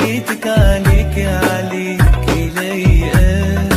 حكيتك عليك عليك لايقة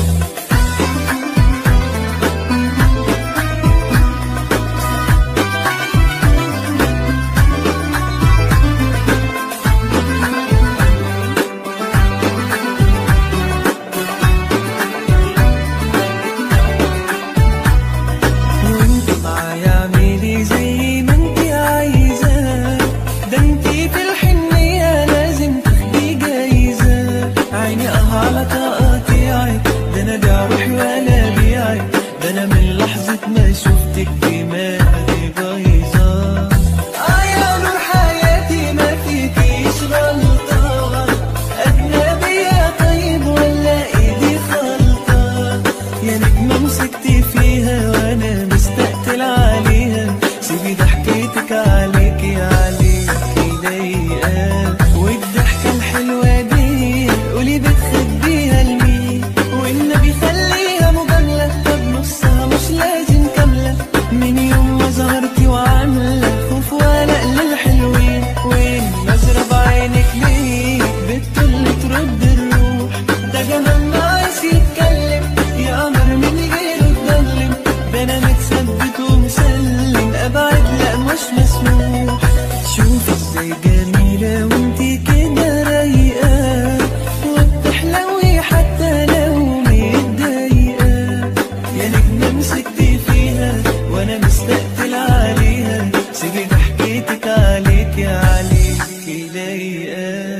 وانت معايا اعملي زي ما انت عايزة ده انت في الحنية لازم تاخدي جايزة عيني اه على تقاطيعك ده انا بيع روحي ولا بيعك ده انا من لحظة ما شفتك دماغي بايظة اه يا نور حياتي ما فيكيش غلطة أجنبية طيب ولا ايدي خلطة يا نجمة مسكتي فيها وانا مستقتل عليها سيبي ضحكتك عليكي عليكي لايقة والضحكة الحلوة دي قولي بتخبيها لمين والنبي خليها مجاملة طب نصها مش لازم كاملة من يوم ما ظهرتي وعاملة خوف وقلق للحلوين والنظرة بعينك ليه بتطل ترد الروح ده جمال ناقص يتكلم يا قمر من غيره اتظلم ده انا متثبت ومسلم ابعد لا مش مسموح شوف ازاي جميلة وانتي كده رايقة وبتحلوي حتى لو متضايقة يا نجمة مسكتي فيها وانا مستقتل عليها سيبي ضحكتك عليكي عليكي لايقة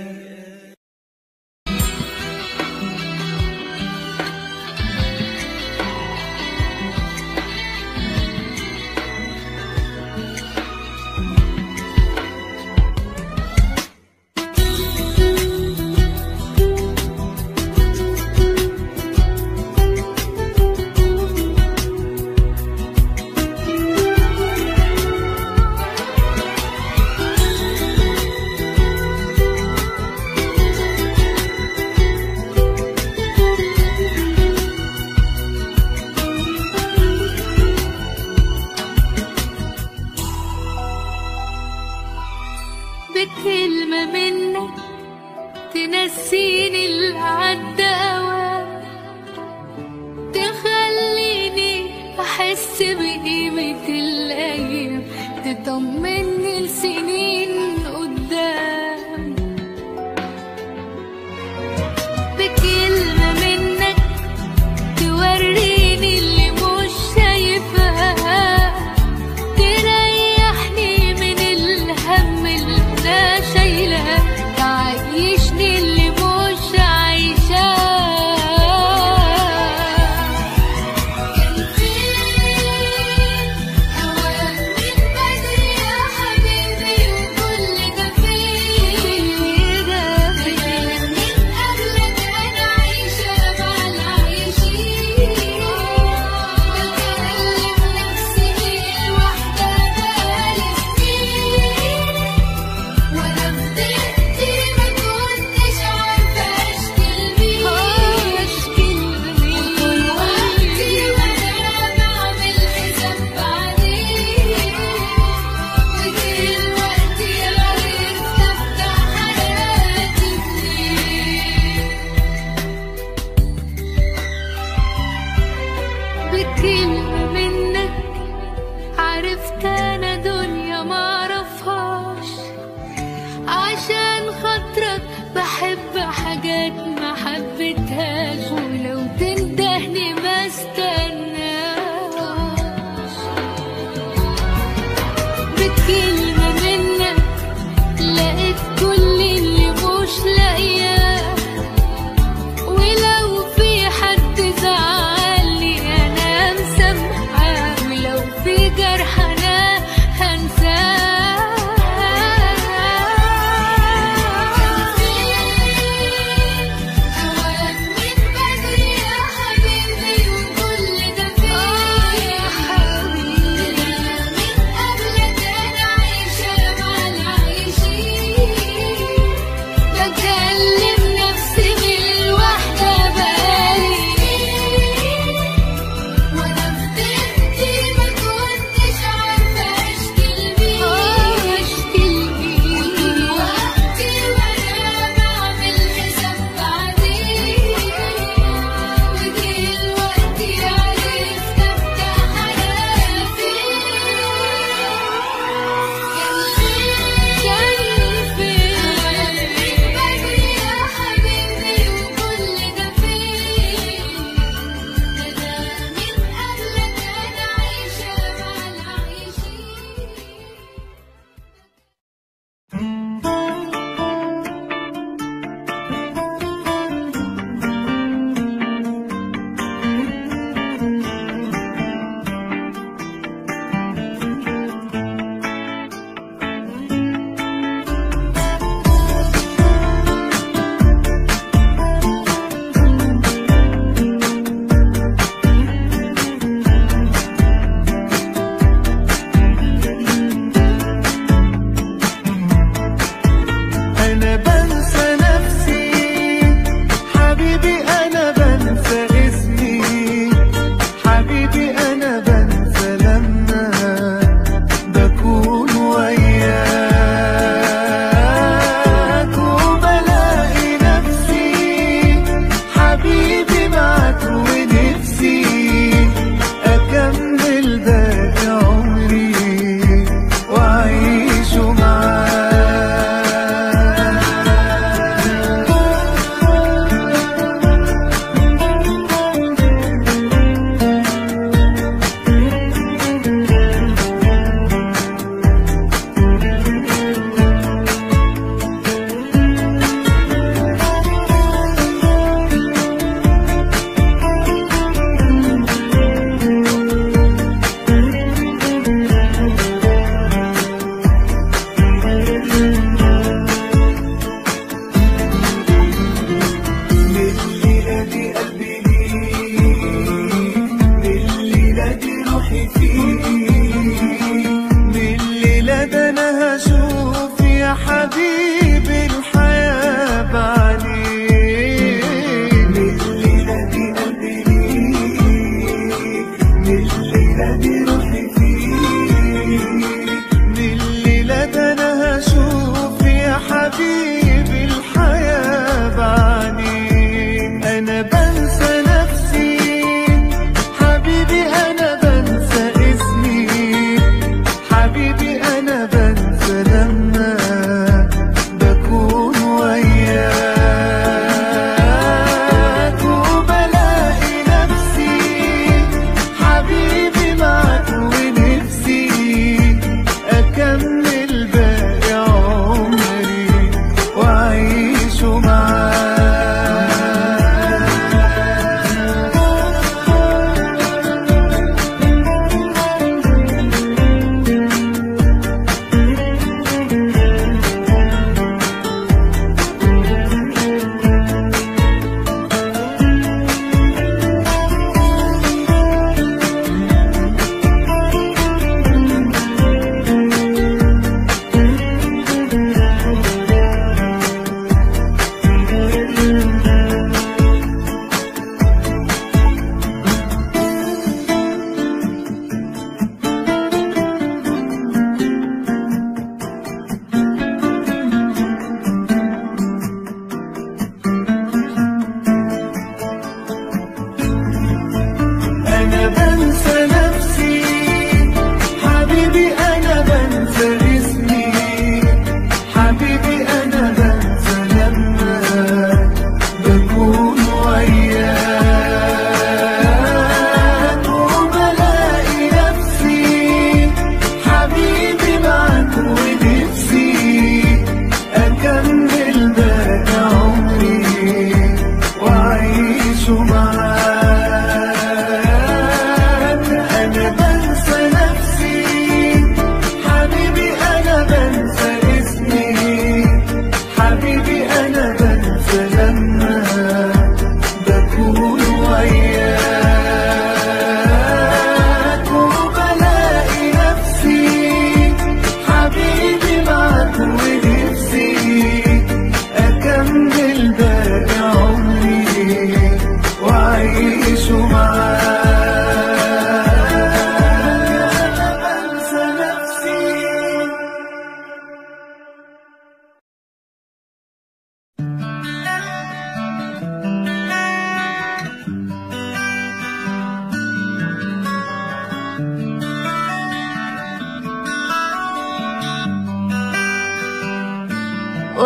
بكلمة منك تنسيني اللي عدى أوام تخليني أحس بقيمة الأيام تطمني لسنين قدام بكلمة منك توريني اللي مش شايفاه تريحني من الهم اللي انا شايلاه تعيشني اللي مش عايشاه كان فين هواك من بدري يا حبيبي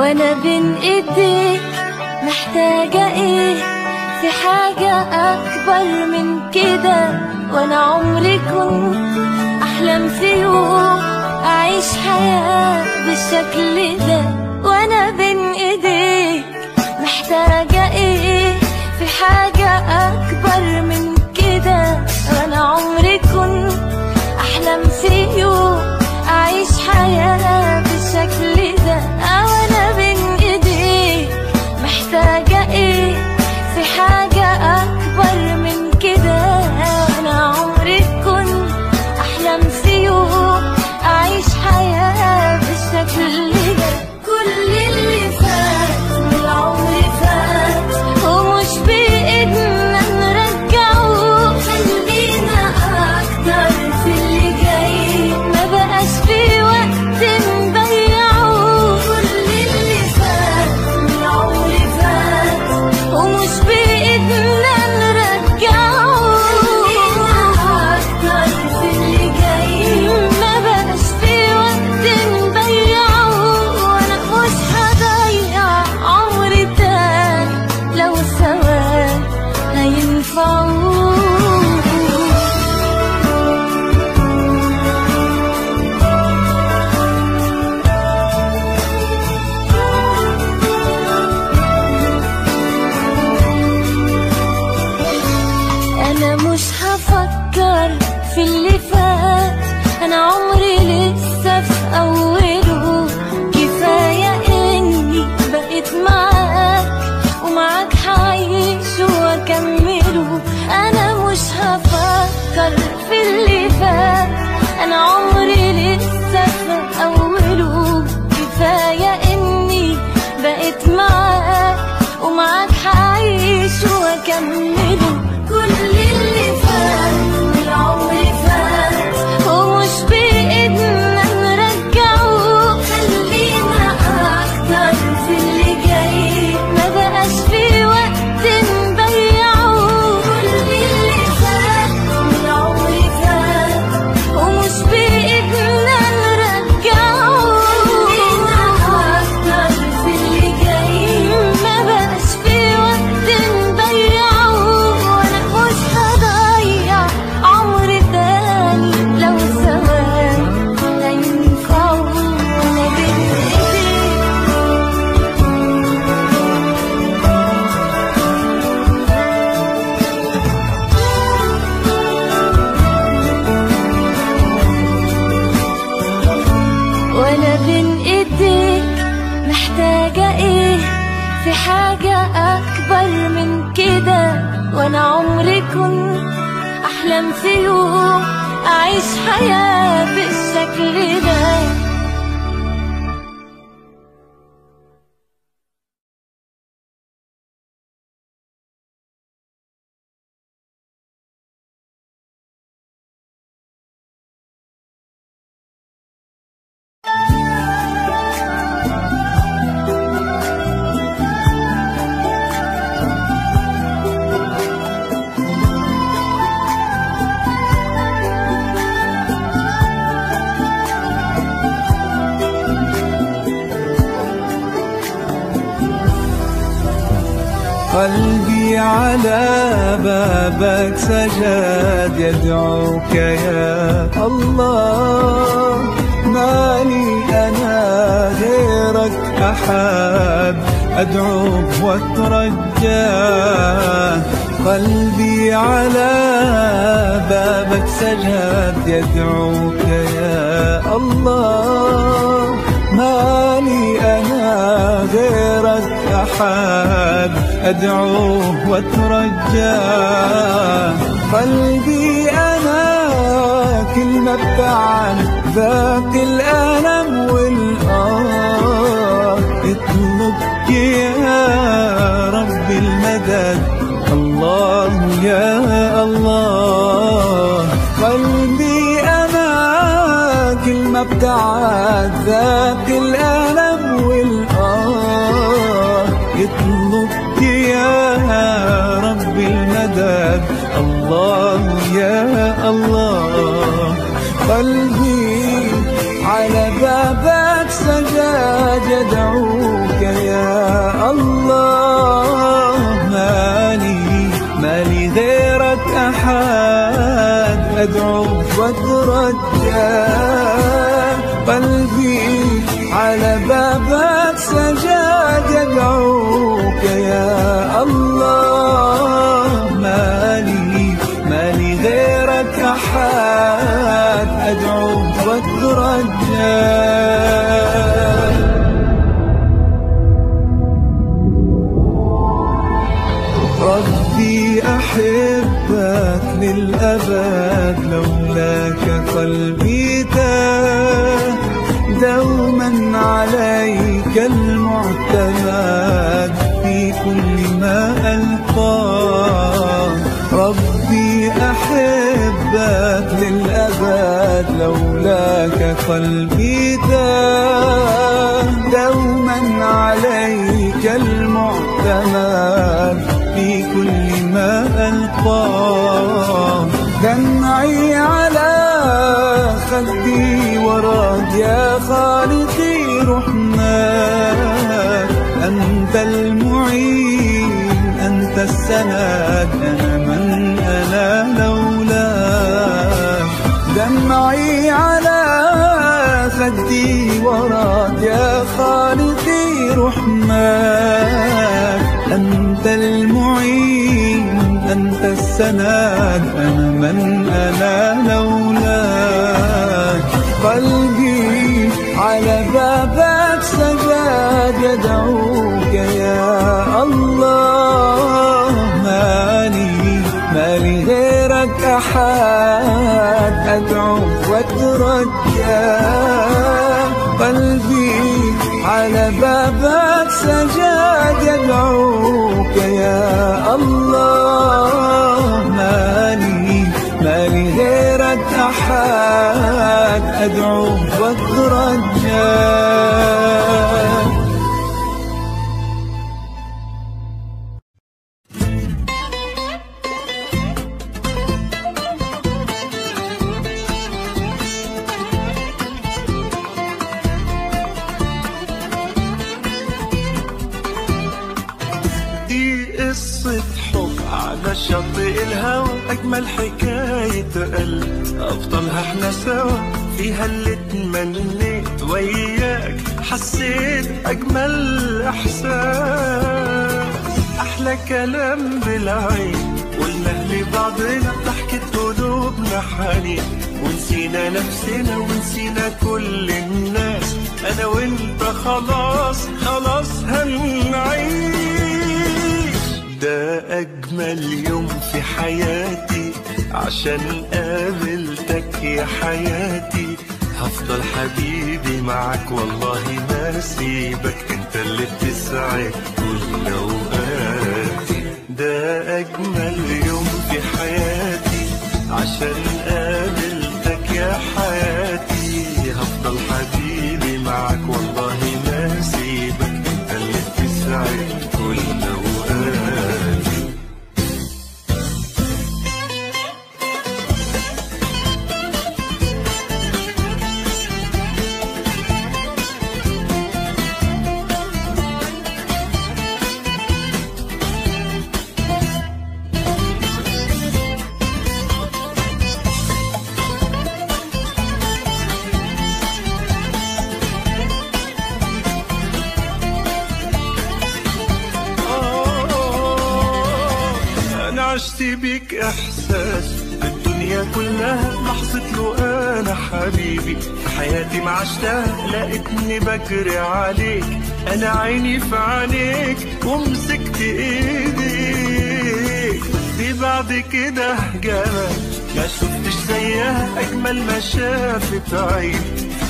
وانا بين ايديك محتاجة ايه في حاجة اكبر من كده وانا عمري كنت احلم في يوم اعيش حياة بالشكل ده وانا بين ايديك محتاجة ايه في حاجة اكبر من كده وانا عمري كنت احلم في يوم اعيش حياة بالشكل ده وانا بين ايديك محتاجة ايه في حاجة اكبر من كده وانا عمري كنت احلم في يوم اعيش حياة بالشكل ده كل اللي فات من العمر فات ومش بايدنا نرجعه خلينا اكتر في اللي جاي ما بقاش في وقت نضيعه كل اللي فات من العمر فات ومش بايدنا نرجعه خلينا اكتر في اللي جاي ما بقاش في وقت نضيعه وانا مش هضيع عمري تاني لو ثواني هينفعوه انا مش هفكر في اللي فات انا عمري لسه في اوله كفايه اني بقيت معاك ومعاك هعيش واكمله انا مش هفكر في اللي فات انا عمري لسه في اوله كفايه اني بقيت معاك ومعاك هعيش واكمله كل اللي فات من العمر فات ومش بايدنا نرجعه خلينا اكتر في اللي جاي ما بقاش في وقت نضيعه كل اللي فات من العمر فات ومش بايدنا نرجعه خلينا اكتر في اللي جاي ما بقاش في وقت نضيعه وانا مش هضيع عمري تاني لو ثواني هينفعوا وانا بين ايديك وانا بين ايديك محتاجة ايه في حاجة اكبر من كده وانا عمري كنت احلم في يوم اعيش حياة بالشكل ده قلبي على بابك سجاد يدعوك يا الله مالي أنا غيرك أحد أدعوك واترجاه قلبي على بابك سجاد يدعوك يا الله مالي أنا غيرك أحد أدعوه واترجاه قلبي أنا كلمة بعد ذاك الألم والآه اطلبك يا رب المدد الله يا الله قلبي أنا كلمة بتاعت ذاك الألم والآه يطلبك يا رب المدد الله يا الله قلبي على بابك سجاد يدعوك أدعو وأترجى قلبي على بابك سجاد يدعوك يا الله مالي مالي غيرك أحد أدعو وأترجى ربي أحبك للأبد لولاك قلبي تاه دوما عليك المعتمد في كل ما ألقاه ربي أحبك للأبد لولاك قلبي تاه دوما عليك المعتمد في كل ما ألقاه دمعي على خدي وراك يا خالقي رحمن أنت المعين أنت السند أنا من أنا لولاك دمعي على خدي وراك يا خالقي رحمن أنت المعين أنت السند أنا من أنا لولاك قلبي على بابك سجاد يدعوك يا الله مالي مالي غيرك أحد أدعو وأترجى قلبي على بابك سجاد يدعوك يا الله مالي مالي غيرك أحد أدعو وأترجى دي قصة حب على شاطئ الهوى أجمل حكاية قلب أبطالها احنا سوا فيها اللي اتمنيت وياك حسيت أجمل إحساس أحلى كلام بالعين قلنا لبعضنا ضحكة قلوبنا حنين ونسينا نفسنا ونسينا كل الناس أنا وأنت خلاص خلاص هنعيش ده أجمل يوم في حياتي عشان قابلتك يا حياتي هفضل حبيبي معاك والله ما سيبك انت اللي بتسعد كل اوقاتي ده اجمل يوم في حياتي عشان قابلتك يا حياتي هفضل حبيبي معاك والله ما سيبك انت اللي بتسعد كل اوقاتي أنا عشت بيك إحساس الدنيا كلها لحظة له أنا حبيبي في حياتي ما عشتها لقيتني بجري عليك أنا عيني في عينيك ومسكت إيديك دي بعد كده جمال ما شفتش زيها أجمل ما شافت عين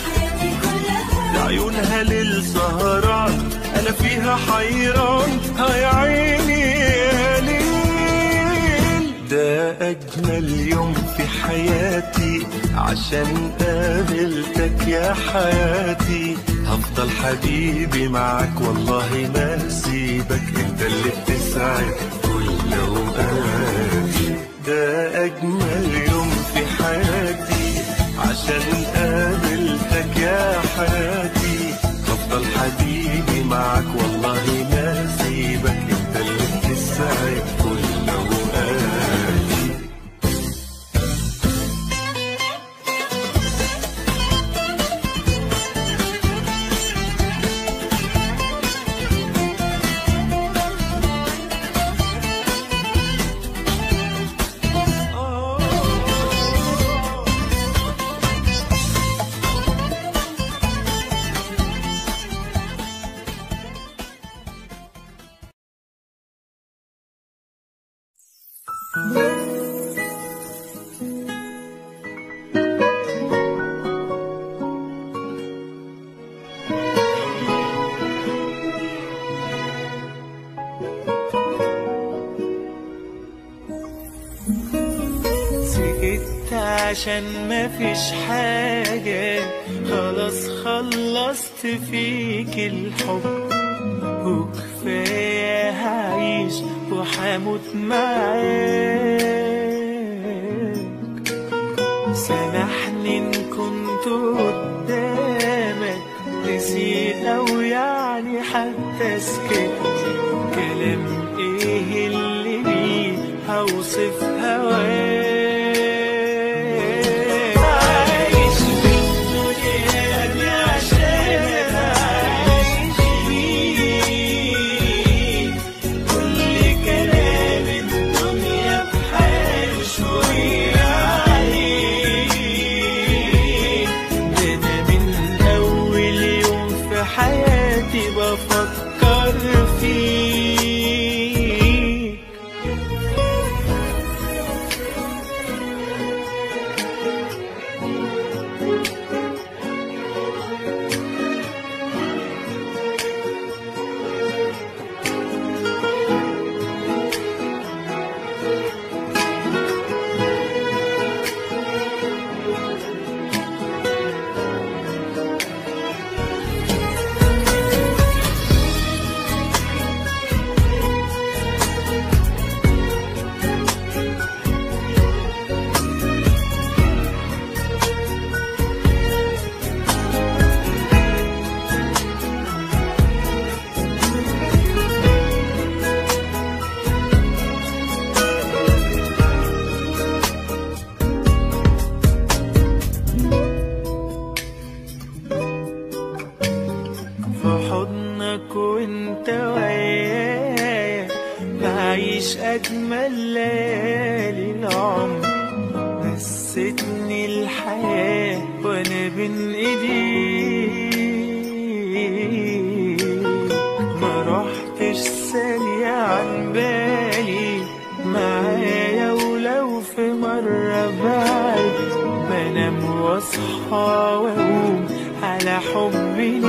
عيونها للسهران انا فيها حيران هاي عيني يا ليل ده اجمل يوم في حياتي عشان قابلتك يا حياتي هفضل حبيبي معاك والله ما سيبك انت اللي بتسعد كل اوقاتي ده اجمل يوم في حياتي عشان قابلتك يا حياتي هفضل حبيبي معاك والله ما سيبك انت اللي بتسعد كل اوقاتي سكت عشان مفيش حاجة خلاص خلصت فيك الحب وكفاية هعيش وحموت معاك سامحني إن كنت قدامك نسيت أو يعني حتى سكت كلام إيه اللي بيه هوصف هواك عايش في الدنيا دي عشان أعيش فيك كل كلام الدنيا بحال شوية عليك ده أنا من أول يوم في حياتي بفكر فيك في حضنك وانت ويايا بعيش اجمل ليالي العمر نستني الحياة وانا بين ايديك ما رحتش ثانية عن بالي معايا ولو في مرة بعد بنام واصحى واقوم على حبي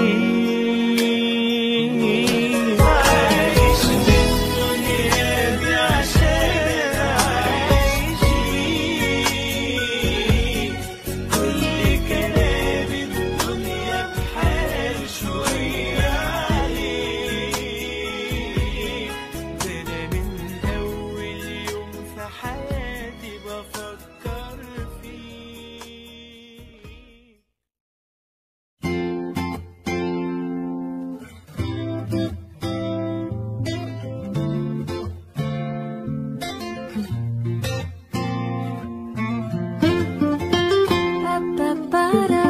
ليك عايش في الدنيا دي عشان أعيش فيك كل كلام الدنيا بحال شوية عليك ده أنا من أول يوم في حياتي بفكر فيك Ba-ba-ba-da.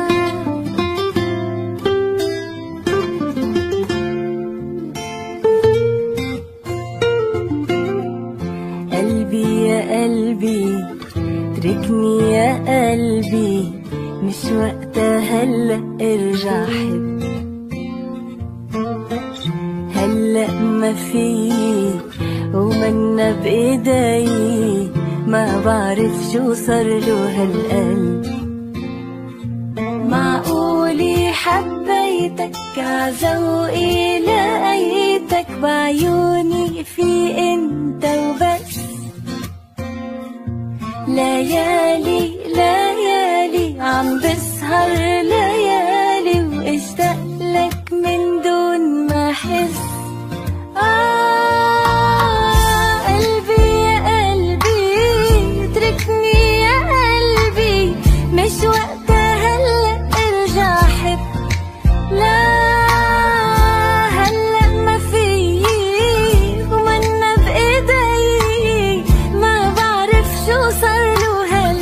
قلبي يا قلبي اتركني يا قلبي مش وقتها هلا ارجع حب هلا ما في ومنا بايدي ما بعرف شو صار له هالقلب معقولي حبيتك عذوقي لقيتك بعيوني في انت وبس ليالي ليالي عم بسهر ليالي واشتاق لك من دون ما احس آه قلبي يا قلبي اتركني يا قلبي مش وقتها هلا ارجع حب لا هلا ما في ومنا بايدي ما بعرف شو صار له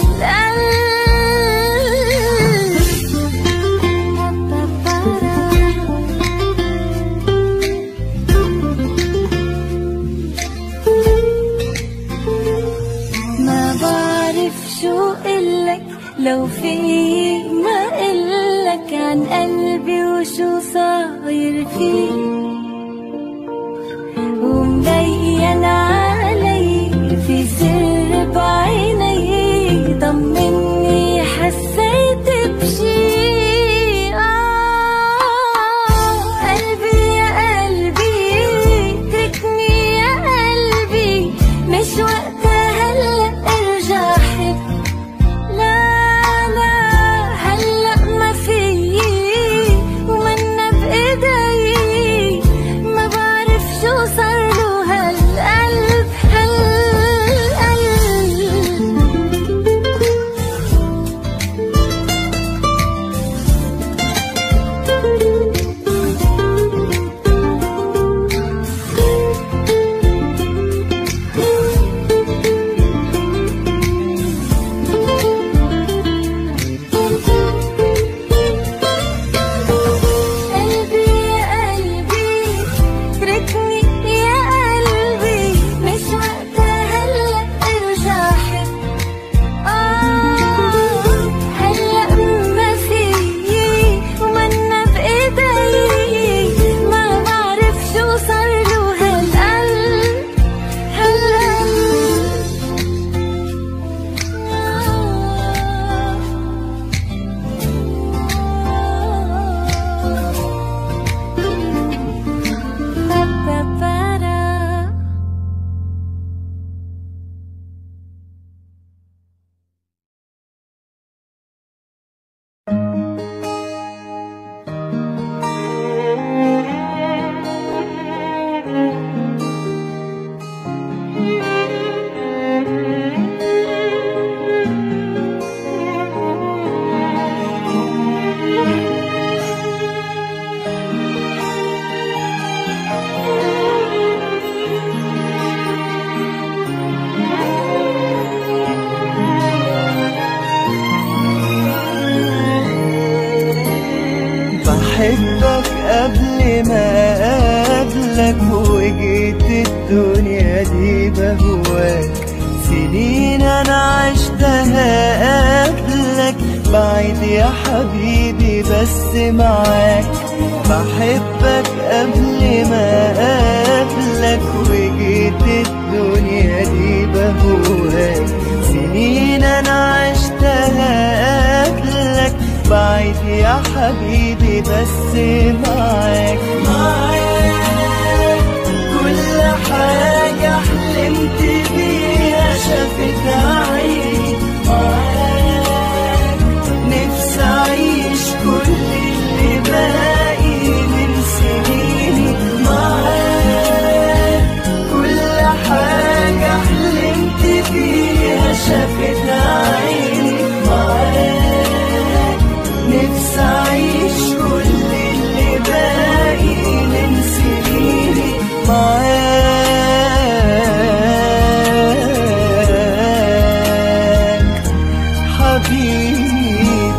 ما بعرف شو قلك لو في ما قلك عن قلبي وشو صاير فيه ومبين علي في سر الدنيا دي بهواك سنين انا عشتها قبلك بعيد يا حبيبي بس معاك بحبك قبل ما اقابلك وجيت الدنيا دي بهواك سنين انا عشتها قبلك بعيد يا حبيبي بس معاك معاك كل حاجة حلمت بيها شافتها عيني معاك نفسي أعيش كل اللي باقي من سنيني معاك كل حاجة حلمت بيها شافتها عيني معاك نفسي أعيش كل اللي باقي من سنيني معاك حبيبي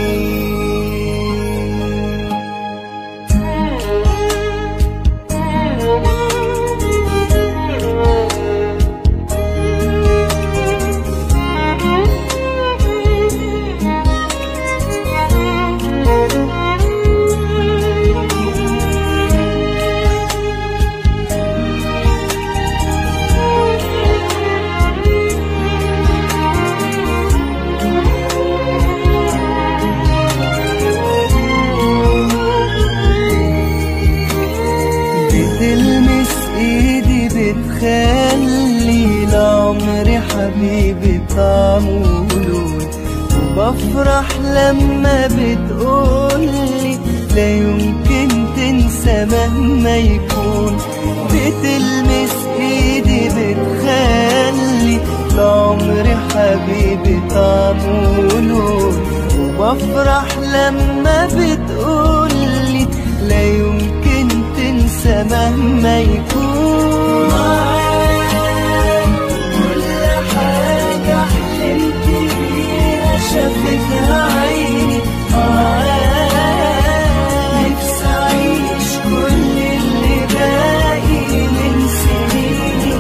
بتلمس ايدي بتخلي لعمري حبيبي طعمه ولون وبفرح لما بتقولي لا يمكن تنسى مهما يكون بتلمس ايدي بتخلي لعمري حبيبي طعمه ولون وبفرح لما بتقولي لا يمكن تنسى مهما يكون معاك كل حاجة حلمت بيها شافتها عيني معاك نفسي أعيش كل اللي باقي من سنيني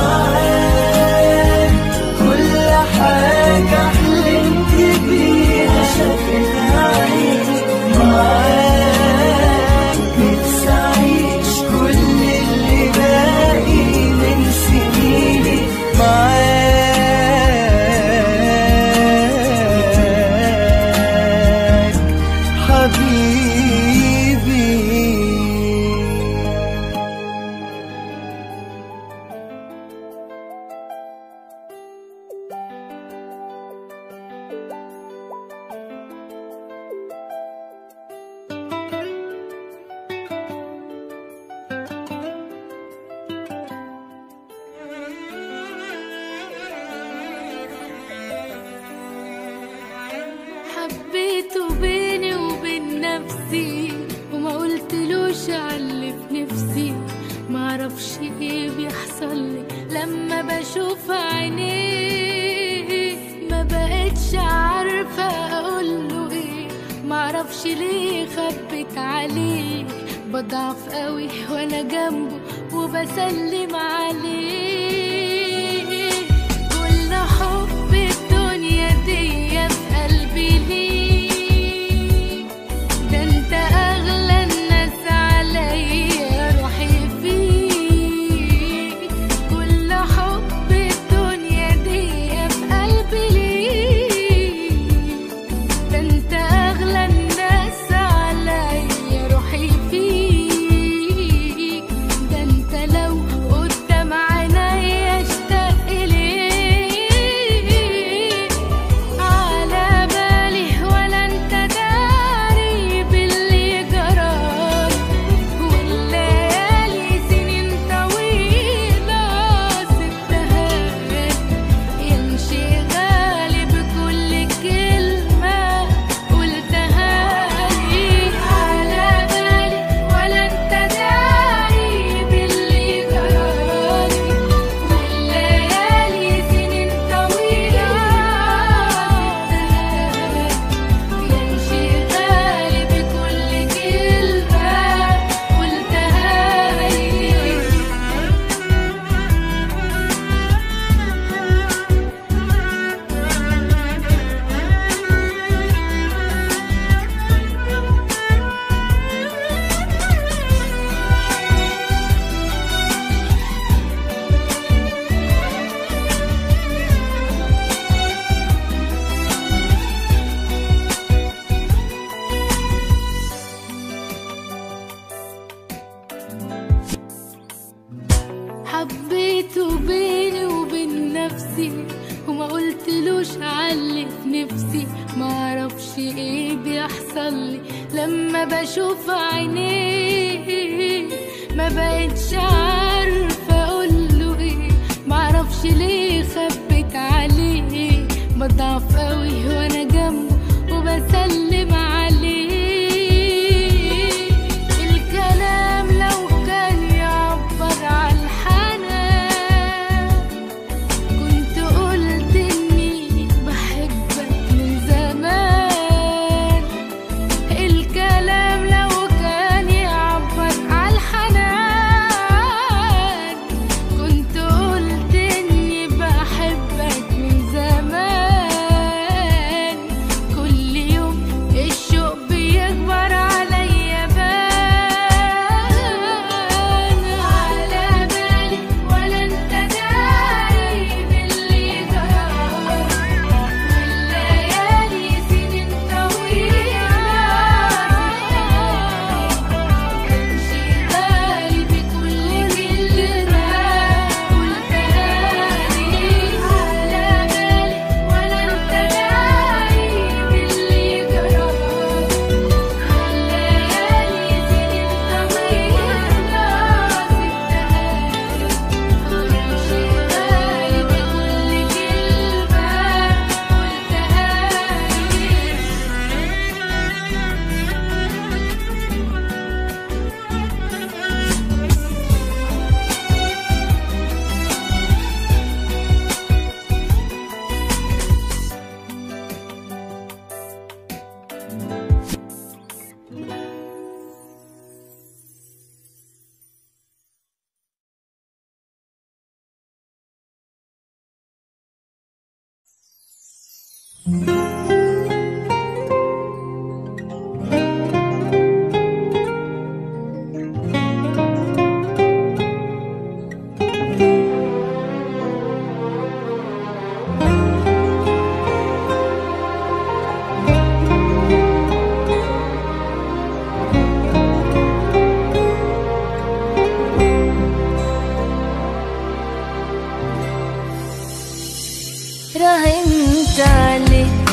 معاك كل حاجة حلمت بيها شافتها عيني معاك نفسي أعيش كل اللي باقي من سنيني معاك حبيبي حبيته بيني وبين نفسي وما قلتلوش على في نفسي معرفش ايه بيحصل لي لما بشوف عينيه ما بقتش عارفة اقوله ايه معرفش ليه خبت عليه بضعف قوي وانا جنبه وبسلم عليه كل حب الدنيا دي في قلبي ليك ده انت اغلى الناس عليا روحي فيك كل حب الدنيا دي في قلبي ليك ده انت اغلى الناس عليا روحي فيك ده انت لو قدام نفسي وما قلتلوش علي في نفسي معرفش ايه بيحصل لي لما بشوف عينيه ما بقتش عارفة اقوله ايه معرفش ليه خبت عليه بضعف قوي وانا جنبه وبسلم عليه الكلام لو كان يعبر عن الحنان كنت قلت اني بحبك من زمان الكلام لو كان يعبر عن الحنان كنت قلت اني بحبك من زمان كل يوم الشوق بيكبر عليا بان على بالي ولا انت داري باللي جرى والليالي سنين طويلة انشغالي بكل كلمة قلتها لي على بالي ولا انت داري باللي جرى والليالي سنين طويلة سبتها انشغالي بكل كلمة قلتها لي راهنت عليك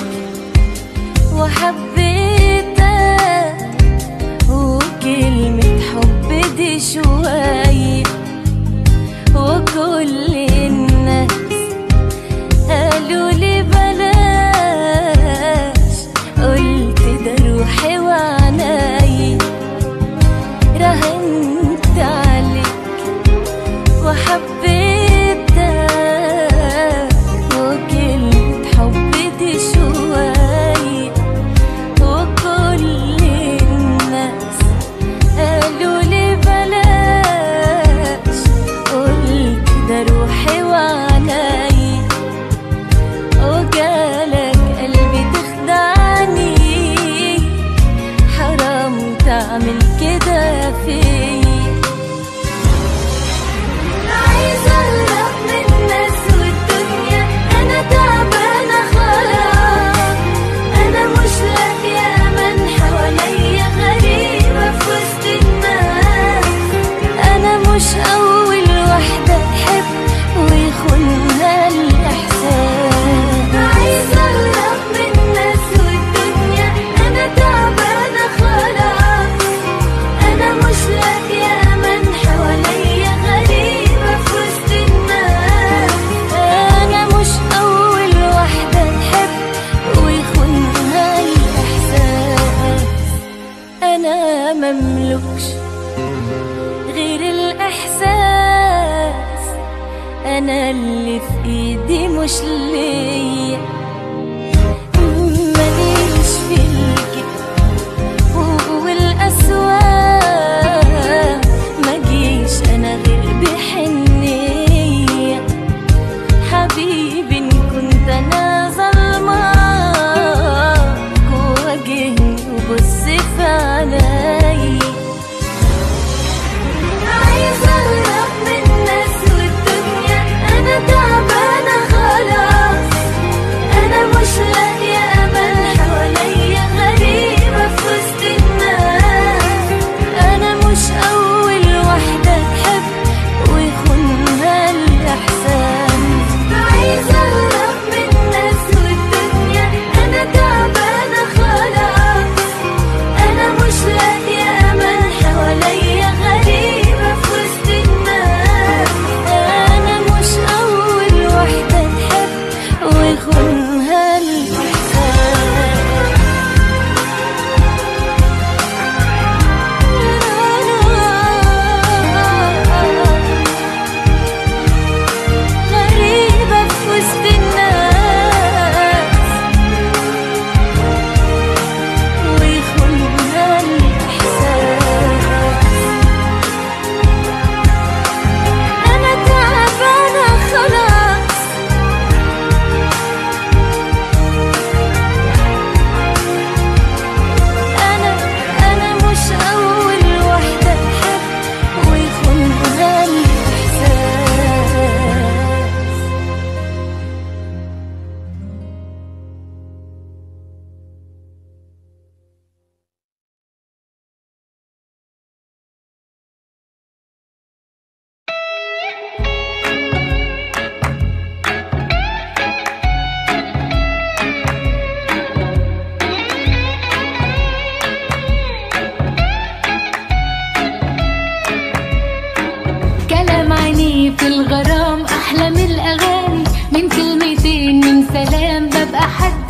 وحبيتك وكلمة حب دي شوية وكل الناس قالوا لي بلاش قلت ده روحي وعناي راهنت عليك وحبيتك وكلمة حب دي شوية وكل الناس قالوا لي بلاش قلت ده روحي وعناي وجالك قلبي تخدعني حرام تعمل كده فيا عايزة أهرب من الناس والدنيا أنا تعبانة خلاص أنا مش لاقية أمان حواليا غريبة في وسط الناس أنا مش أول واحدة تحب ويخونها الإحساس عايزة أهرب من الناس والدنيا أنا تعبانة خلاص أنا مش لاقية أمان حواليا غريبة في وسط الناس أنا مش أول واحدة تحب ويخونها الإحساس أنا مملكش غير الإحساس أنا اللي في إيدي مش ليا ماليش في الكذب والأسواق ما جيش أنا غير بحنية حبيبي إن كنت أنا ظلمك واجهني وبص في عيني عايزة أهرب من الناس والدنيا أنا تعبانة خلاص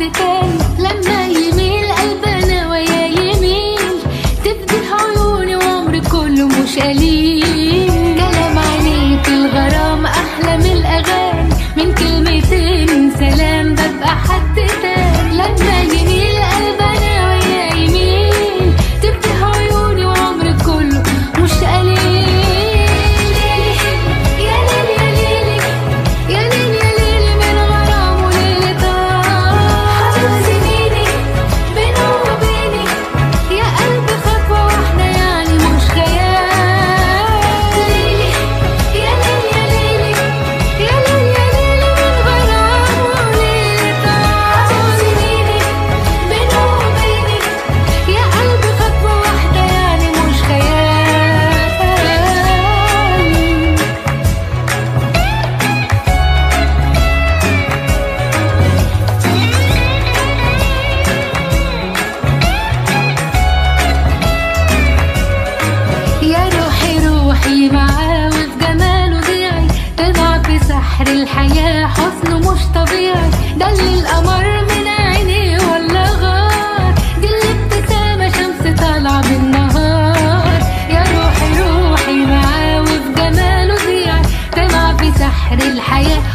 تاني لما يميل قلبنا ويا يميل تفتح عيوني وعمري كله مش قليل كلام عينيك الغرام احلى من الاغاني من كلمتين سلام ببقى حد تاني لما يميل قلبنا ويا يميل تفتح عيوني وعمري كله مش قليل يا ليل يا ليلي يا ليل يا ليلي من غرام وليلة حبيب سنيني بينه وبيني يا قلبي خطوة واحدة يعني مش خيال ليلي يا ليل يا ليلي يا ليل يا ليلي من غرام وليلة حبيب سنيني بينه وبيني يا قلبي خطوة واحدة يعني مش خيال يا روحي روحي معاه وفي جماله ضيعي تضع بسحر الحياة حسنه مش طبيعي ده اللي القمر من عينيه ولا غار دي الابتسامة شمس طالعة بالنهار يا روحي روحي معاه وفي جماله ضيعي تضع بسحر الحياة